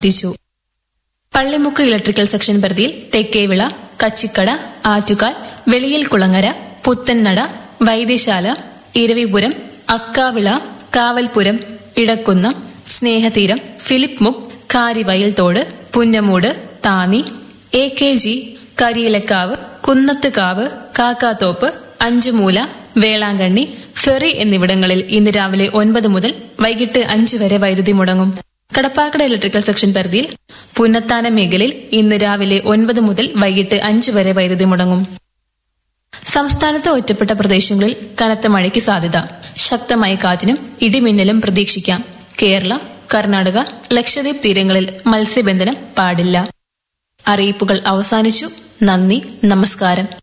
എത്തിച്ചു Pallimukku electrical section പരിധിയിൽ തെക്കേവിള കച്ചിക്കട ആറ്റുകാൽ വെളിയിൽ കുളങ്ങര പുത്തൻനട വൈദ്യശാല ഇരവിപുരം അക്കാവിള കാവൽപുരം ഇടക്കുന്നം സ്നേഹതീരം ഫിലിപ്പ് മുക്ക് കാരിവയൽ തോട് Punnamoodu Thanni A K G Kariyilakkavu Kunnathukavu Kakkathoppu Anchumoola Velankanni ferry എന്നിവിടങ്ങളിൽ ഇന്ന് രാവിലെ ഒൻപത് മുതൽ വൈകിട്ട് അഞ്ച് വരെ വൈദ്യുതി മുടങ്ങും കടപ്പാക്കട ഇലക്ട്രിക്കൽ സെക്ഷൻ പരിധിയിൽ പുന്നത്താന മേഖലയിൽ ഇന്ന് രാവിലെ ഒൻപത് മുതൽ വൈകിട്ട് അഞ്ച് വരെ വൈദ്യുതി മുടങ്ങും സംസ്ഥാനത്ത് ഒറ്റപ്പെട്ട പ്രദേശങ്ങളിൽ കനത്ത മഴയ്ക്ക് സാധ്യത ശക്തമായ കാറ്റിനും ഇടിമിന്നലും പ്രതീക്ഷിക്കാം കേരള കർണാടക ലക്ഷദ്വീപ് തീരങ്ങളിൽ മത്സ്യബന്ധനം പാടില്ല അറിയിപ്പുകൾ അവസാനിച്ചു നന്ദി നമസ്കാരം